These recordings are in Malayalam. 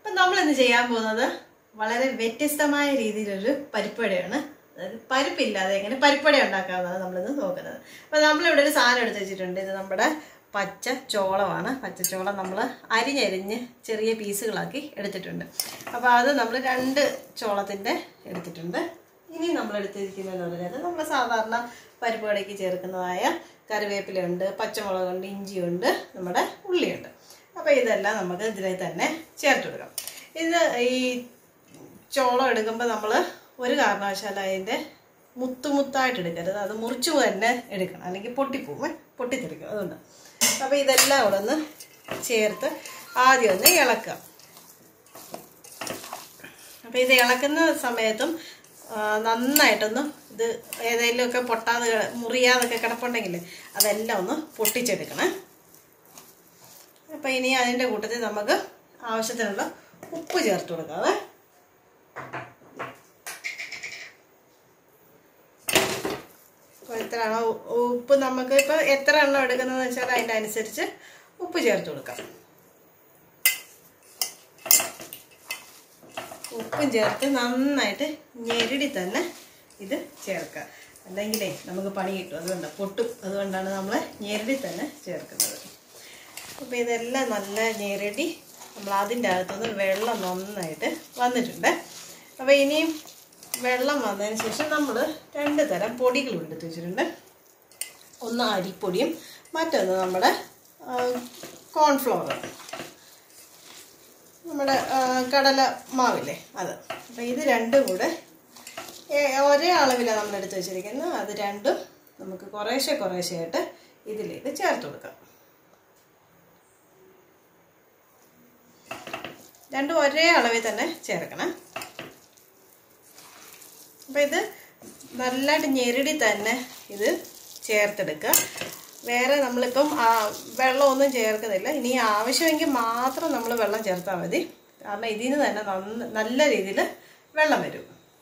അപ്പം നമ്മൾ ഇന്ന് ചെയ്യാൻ പോകുന്നത് വളരെ വ്യത്യസ്തമായ രീതിയിലൊരു പരിപ്പടയാണ് അതായത് പരിപ്പില്ലാതെ എങ്ങനെ പരിപ്പട ഉണ്ടാക്കാമെന്നാണ് നമ്മളിന്ന് നോക്കുന്നത് അപ്പം നമ്മളിവിടെ ഒരു സാധനം എടുത്ത് വെച്ചിട്ടുണ്ട് ഇത് നമ്മുടെ പച്ച ചോളമാണ് പച്ചച്ചോളം നമ്മൾ അരിഞ്ഞരിഞ്ഞ് ചെറിയ പീസുകളാക്കി എടുത്തിട്ടുണ്ട് അപ്പോൾ അത് നമ്മൾ രണ്ട് ചോളത്തിൻ്റെ എടുത്തിട്ടുണ്ട് ഇനി നമ്മൾ എടുത്തിരിക്കുന്നതെന്ന് പറയുന്നത് നമ്മൾ സാധാരണ പരിപ്പ് കടയ്ക്ക് ചേർക്കുന്നതായ കറിവേപ്പിലയുണ്ട് പച്ചമുളകുണ്ട് ഇഞ്ചിയുണ്ട് നമ്മുടെ ഉള്ളിയുണ്ട് അപ്പോൾ ഇതെല്ലാം നമുക്ക് ഇതിൽ തന്നെ ചേർത്ത് കൊടുക്കാം ഇത് ഈ ചോളം എടുക്കുമ്പോൾ നമ്മൾ ഒരു കാരണവശാലും അതിൻ്റെ മുത്തുമുത്തായിട്ട് എടുക്കരുത് അത് മുറിച്ചു തന്നെ എടുക്കണം അല്ലെങ്കിൽ പൊട്ടിപ്പോവും പൊട്ടിത്തെറിക്കും അതുകൊണ്ട് അപ്പോൾ ഇതെല്ലാം കൂടെ ഒന്ന് ചേർത്ത് ആദ്യം ഒന്ന് ഇളക്കുക അപ്പോൾ ഇത് ഇളക്കുന്ന സമയത്തും ആ, നന്നായിട്ടൊന്ന് ഇത് ഏതെങ്കിലുമൊക്കെ പൊട്ടാതെ കിട- മുറിയാതൊക്കെ കിടപ്പുണ്ടെങ്കിൽ അതെല്ലാം ഒന്ന് പൊട്ടിച്ചെടുക്കണം അപ്പം ഇനി അതിൻ്റെ കൂട്ടത്തിൽ നമുക്ക് ആവശ്യത്തിനുള്ള ഉപ്പ് ചേർത്ത് കൊടുക്കാവേ അപ്പോൾ എത്രയാണോ ഉ- ഉപ്പ് നമുക്ക് ഇപ്പോൾ എത്ര എണ്ണം എടുക്കുന്നതെന്ന് വെച്ചാൽ അതിൻ്റെ അനുസരിച്ച് ഉപ്പ് ചേർത്ത് കൊടുക്കാം ഉപ്പും ചേർത്ത് നന്നായിട്ട് ഞെരടി തന്നെ ഇത് ചേർക്കുക അല്ലെങ്കിലേ നമുക്ക് പണി കിട്ടും അതുകൊണ്ട് പൊട്ടും അതുകൊണ്ടാണ് നമ്മൾ ഞെരടി തന്നെ ചേർക്കുന്നത് അപ്പോൾ ഇതെല്ലാം നല്ല ഞെരടി നമ്മൾ അതിൻ്റെ അകത്തുനിന്ന് വെള്ളം നന്നായിട്ട് വന്നിട്ടുണ്ട് അപ്പോൾ ഇനിയും വെള്ളം വന്നതിന് ശേഷം നമ്മൾ രണ്ട് തരം പൊടികൾ എടുത്ത് വെച്ചിട്ടുണ്ട് ഒന്ന് അരിപ്പൊടിയും മറ്റൊന്ന് നമ്മുടെ കോൺഫ്ലവർ നമ്മുടെ ആ, കടല മാവില്ലേ അത് അപ്പം ഇത് രണ്ടും കൂടെ ഏ- ഒരേ അളവിലാണ് നമ്മൾ എടുത്ത് വെച്ചിരിക്കുന്നത് അത് രണ്ടും നമുക്ക് കുറേശ്ശെ കുറേശ്ശെ ആയിട്ട് ഇതിലേക്ക് ചേർത്ത് കൊടുക്കാം രണ്ടും ഒരേ അളവിൽ തന്നെ ചേർക്കണം അപ്പം ഇത് നല്ലതായിട്ട് ഞെരടി തന്നെ ഇത് ചേർത്തെടുക്കുക വേറെ നമ്മളിപ്പം ആ, വെള്ളമൊന്നും ചേർക്കുന്നില്ല ഇനി ആവശ്യമെങ്കിൽ മാത്രം നമ്മൾ വെള്ളം ചേർത്താൽ മതി കാരണം ഇതിന് തന്നെ നന്ന നല്ല രീതിയിൽ വെള്ളം വരും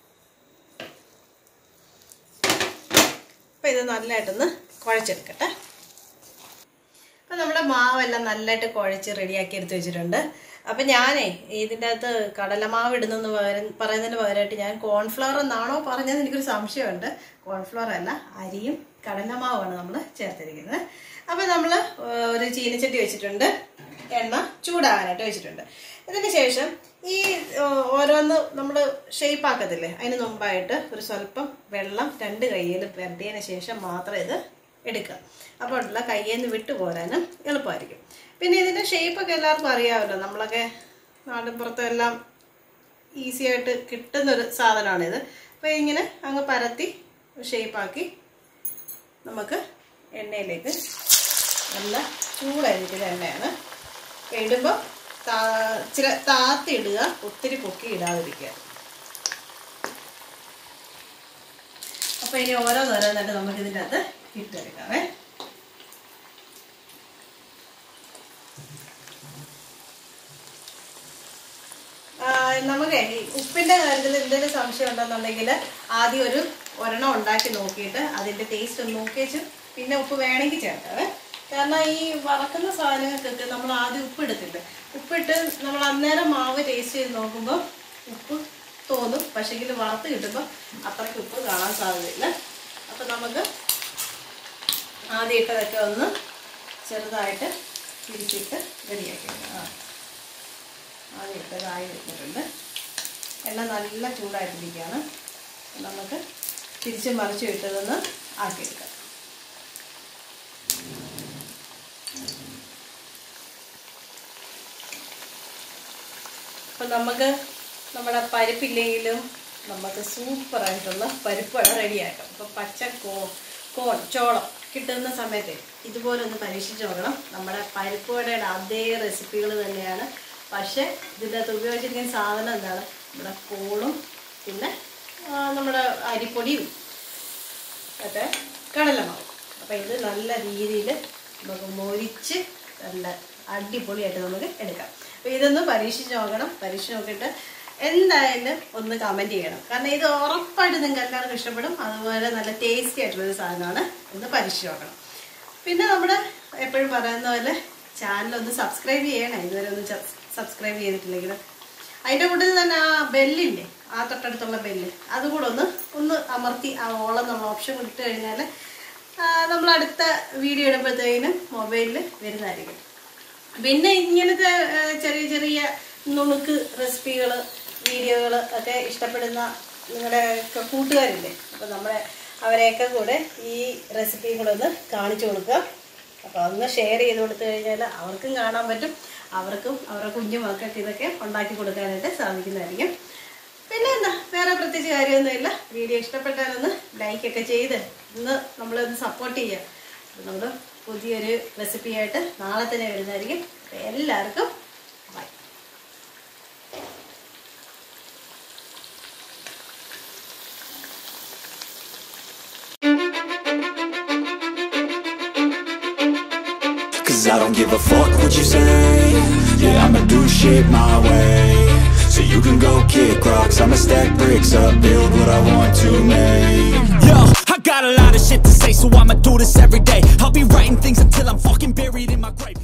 അപ്പം ഇത് നല്ലതായിട്ടൊന്ന് കുഴച്ചെടുക്കട്ടെ അപ്പം നമ്മുടെ മാവെല്ലാം നല്ലതായിട്ട് കുഴച്ച് റെഡിയാക്കി എടുത്ത് വെച്ചിട്ടുണ്ട് അപ്പം ഞാനേ ഇതിൻ്റെ അകത്ത് കടലമാവ് ഇടുന്നെന്ന് പകരം പറയുന്നതിന് പകരമായിട്ട് ഞാൻ കോൺഫ്ലവർ എന്നാണോ പറഞ്ഞതെന്ന് എനിക്കൊരു സംശയമുണ്ട് കോൺഫ്ലവർ അല്ല അരിയും കടലമാവാണ് നമ്മൾ ചേർത്തിരിക്കുന്നത് അപ്പം നമ്മൾ ഒരു ചീനച്ചട്ടി വെച്ചിട്ടുണ്ട് എണ്ണ ചൂടാകാനായിട്ട് വെച്ചിട്ടുണ്ട് ഇതിന് ശേഷം ഈ ഏർ, ഓരോന്ന് നമ്മൾ ഷേപ്പ് ആക്കത്തില്ലേ അതിന് മുമ്പായിട്ട് ഒരു സ്വല്പം വെള്ളം രണ്ട് കയ്യിൽ പുരട്ടിയതിന് ശേഷം മാത്രം ഇത് എടുക്കുക അപ്പോൾ ഉള്ള കയ്യിൽ നിന്ന് വിട്ടു പോരാനും എളുപ്പമായിരിക്കും പിന്നെ ഇതിൻ്റെ ഷേപ്പൊക്കെ എല്ലാവർക്കും അറിയാമല്ലോ നമ്മളൊക്കെ നാട്ടിൻപുറത്തും എല്ലാം ഈസി ആയിട്ട് കിട്ടുന്നൊരു സാധനമാണിത് അപ്പോൾ ഇങ്ങനെ അങ്ങ് പരത്തി ഷേപ്പാക്കി നമുക്ക് എണ്ണയിലേക്ക് നല്ല ചൂടായിരിക്കുന്ന എണ്ണയാണ് ഇടുമ്പോൾ താ ഇച്ചിരി താത്തി ഇടുക ഒത്തിരി പൊക്കി ഇടാതിരിക്കുക അപ്പോൾ ഇനി ഓരോന്നോരോന്നായിട്ട് നമുക്ക് ഇതിൻ്റെ അകത്ത് ഇട്ടെടുക്കാവേ ആ, നമുക്ക് ഈ ഉപ്പിന്റെ കാര്യത്തിൽ എന്തെങ്കിലും സംശയം ഉണ്ടെന്നുണ്ടെങ്കിൽ ആദ്യം ഒരു ഒരെണ്ണം ഉണ്ടാക്കി നോക്കിയിട്ട് അതിന്റെ ടേസ്റ്റ് ഒന്ന് നോക്കിയേച്ച് പിന്നെ ഉപ്പ് വേണമെങ്കിൽ ചേർക്കാവേ കാരണം ഈ വറക്കുന്ന സാധനങ്ങൾക്കൊക്കെ നമ്മൾ ആദ്യം ഉപ്പ് എടുത്തില്ല ഉപ്പിട്ട് നമ്മൾ അന്നേരം മാവ് ടേസ്റ്റ് ചെയ്ത് നോക്കുമ്പോൾ ഉപ്പ് തോന്നും പക്ഷേങ്കിൽ വറുത്ത് കിട്ടുമ്പോൾ അത്രയ്ക്ക് ഉപ്പ് കാണാൻ സാധ്യതയില്ല അപ്പം നമുക്ക് ആദ്യം ഇട്ടതൊക്കെ ഒന്ന് ചെറുതായിട്ട് തിരിച്ചിട്ട് റെഡിയാക്കി എടുക്കാം ആ ആദ്യം ഇട്ടതായി വെച്ചിട്ടുണ്ട് എണ്ണ നല്ല ചൂടായിട്ടിരിക്കുകയാണ് നമുക്ക് തിരിച്ച് മറിച്ച് ഇട്ടതൊന്ന് ആക്കിയെടുക്കാം അപ്പം നമുക്ക് നമ്മുടെ പരിപ്പില്ലെങ്കിലും നമുക്ക് സൂപ്പറായിട്ടുള്ള പരിപ്പട റെഡിയാക്കാം അപ്പം പച്ച കോ കോൺ ചോളം കിട്ടുന്ന സമയത്ത് ഇതുപോലെ ഒന്ന് പരീക്ഷിച്ച് നോക്കണം നമ്മുടെ പരിപ്പ് വടയുടെ അതേ റെസിപ്പികൾ തന്നെയാണ് പക്ഷേ ഇതിൻ്റെ അകത്ത് ഉപയോഗിച്ചിരിക്കുന്ന സാധനം എന്താണ് നമ്മുടെ കോളും പിന്നെ ആ, നമ്മുടെ അരിപ്പൊടിയും മറ്റേ കടലമാവ് അപ്പം ഇത് നല്ല രീതിയിൽ നമുക്ക് മൊരിച്ച് നല്ല അടിപൊളിയായിട്ട് നമുക്ക് എടുക്കാം അപ്പോൾ ഇതൊന്ന് പരീക്ഷിച്ച് നോക്കണം പരീക്ഷിച്ച് നോക്കിയിട്ട് എന്തായാലും ഒന്ന് കമൻറ്റ് ചെയ്യണം കാരണം ഇത് ഉറപ്പായിട്ട് നിങ്ങൾക്ക് എല്ലാവർക്കും ഇഷ്ടപ്പെടും അതുപോലെ നല്ല ടേസ്റ്റി ആയിട്ടുള്ളൊരു സാധനമാണ് ഒന്ന് പരീക്ഷിച്ച് നോക്കണം പിന്നെ നമ്മുടെ എപ്പോഴും പറയുന്ന പോലെ ചാനൽ ഒന്ന് സബ്സ്ക്രൈബ് ചെയ്യണം ഇതുവരെ ഒന്ന് സബ്സ്ക്രൈബ് ചെയ്തിട്ടില്ലെങ്കിൽ അതിൻ്റെ കൂട്ടത്തിൽ തന്നെ ആ ബെല്ലില്ലേ ആ തൊട്ടടുത്തുള്ള ബെല്ല് അതുകൂടെ ഒന്ന് ഒന്ന് അമർത്തി ആ ഓളം നമ്മൾ ഓപ്ഷൻ ഇട്ട് കഴിഞ്ഞാൽ നമ്മൾ അടുത്ത വീഡിയോ ഇടുമ്പോഴത്തേക്കിനും മൊബൈലിൽ വരുന്നതായിരിക്കും പിന്നെ ഇങ്ങനത്തെ ആ, ചെറിയ ചെറിയ നുണുക്ക് റെസിപ്പികൾ വീഡിയോകൾ ഒക്കെ ഇഷ്ടപ്പെടുന്ന നിങ്ങളുടെ ഒക്കെ കൂട്ടുകാരില്ലേ അപ്പോൾ നമ്മളെ അവരെയൊക്കെ കൂടെ ഈ റെസിപ്പിയും കൂടെ ഒന്ന് കാണിച്ചു കൊടുക്കുക അപ്പോൾ ഒന്ന് ഷെയർ ചെയ്ത് കൊടുത്തു കഴിഞ്ഞാൽ അവർക്കും കാണാൻ പറ്റും അവർക്കും അവരുടെ കുഞ്ഞു മക്കൾക്ക് ഇതൊക്കെ ഉണ്ടാക്കി കൊടുക്കാനായിട്ട് സാധിക്കുന്നതായിരിക്കും പിന്നെ എന്താ വേറെ പ്രത്യേകിച്ച് കാര്യമൊന്നുമില്ല വീഡിയോ ഇഷ്ടപ്പെട്ടാലൊന്ന് ലൈക്കൊക്കെ ചെയ്ത് ഇന്ന് നമ്മളൊന്ന് സപ്പോർട്ട് ചെയ്യുക അപ്പോൾ നമ്മൾ പുതിയൊരു റെസിപ്പിയായിട്ട് നാളെ തന്നെ വരുന്നതായിരിക്കും അപ്പോൾ എല്ലാവർക്കും bye Cause I don't give a fuck what you say Yeah, I'ma do shit my way So you can go kick rocks I'ma stack bricks up, build what I want to make Yo, I got a lot of shit to say So I'ma do this every day I'll be writing things until I'm fucking buried in my grave